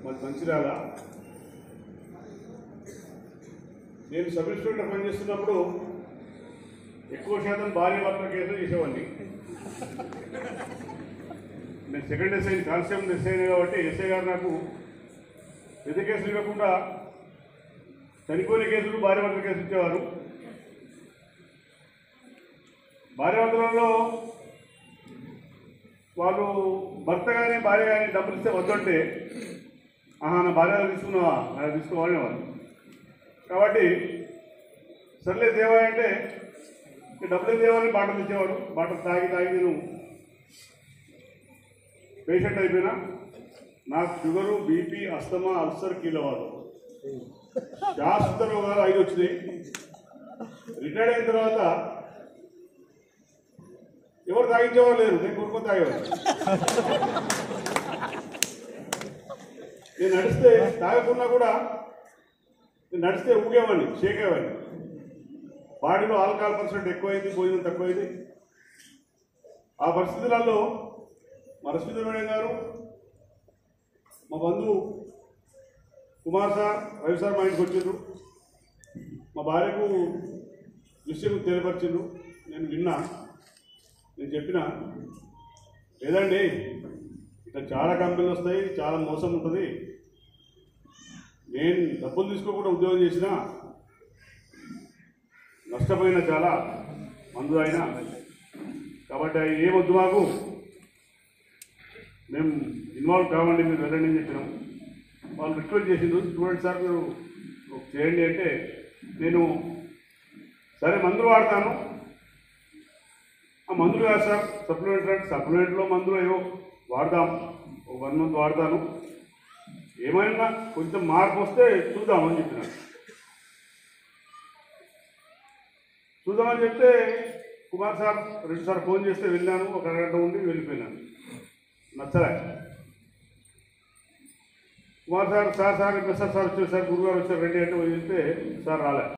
మరి మంచిర్యాల నేను sub inspector పనిచేస్తున్నప్పుడు ఎక్కువ శాతం భార్య భర్తల కేసులు చేసేవాడిని నేను సెకండ్ ఎస్ఐ కానిస్టేబుల్ ఎస్ఐ కాబట్టి ఎస్ఐ గారు నాకు పెద్ద కేసులు ఇవ్వకుండా చనిపోయిన కేసులు భార్య భర్తల కేసులు ఇచ్చేవారు భార్య భర్తలలో వాళ్ళు భర్త కానీ భార్య కానీ డబ్బులు ఇస్తే వద్దంటే ఆహా నా భార్య తీసుకున్నావా అలా తీసుకోవాలనే వాళ్ళు కాబట్టి సర్లే దేవా అంటే ఇక డబ్బులు దేవాలని బాటలు ఇచ్చేవాడు బాటలు తాగి తాగి నేను పేషెంట్ అయిపోయినా నాకు షుగరు బీపీ అస్తమా అల్సర్ కీలవాడు శాస్త్ర రోగాలు ఐదు వచ్చినాయి రిటైర్డ్ అయిన తర్వాత ఎవరు తాగించేవారు లేరు నేను కొనుక్కొని తాగేవాడు నేను నడిస్తే తాగకున్నా కూడా నేను నడిస్తే ఊగేవాడిని షేకేవాడిని బాడీలో ఆల్కహాల్ పర్సెంట్ ఎక్కువైంది భోజనం తక్కువైంది ఆ పరిస్థితులలో మరస్మిత మేడం గారు మా బంధువు కుమార్ సార్ రవి సార్ మా ఇంటికి వచ్చిండ్రు మా భార్యకు విషయం తెలియపరిచిండ్రు నేను విన్నా నేను చెప్పిన లేదండి ఇట్లా చాలా కంపెనీలు వస్తాయి చాలా మోసం ఉంటుంది నేను డబ్బులు తీసుకోకుండా ఉద్యోగం చేసినా నష్టపోయిన చాలా మందు అయినా కాబట్టి అవి ఏమొద్దు మాకు మేము ఇన్వాల్వ్ కావండి మీరు వెళ్ళండి అని చెప్పినాం వాళ్ళు రిక్వెస్ట్ చేసిండ్రు స్టూడెంట్ సార్ మీరు ఒక చేయండి అంటే నేను సరే మందులు వాడతాను ఆ మందులు కాదు సార్ సప్లిమెంట్ అంటే సప్లిమెంట్లో మందులు ఏవో వాడదాం ఒక వన్ మంత్ వాడతాను ఏమైనా కొంచెం మార్పు వస్తే చూద్దామని చెప్పిన చూద్దామని చెప్తే కుమార్ సార్ రెండు సార్ ఫోన్ చేస్తే వెళ్ళాను ఒక అరగంట ఉండి వెళ్ళిపోయినాను నచ్చలే కుమార్ సార్ సార్ సార్ ఇంకా సార్ సార్ వచ్చారు సార్ గురుగారు వచ్చారు రెడీ అంటే వెళ్తే సార్ రాలే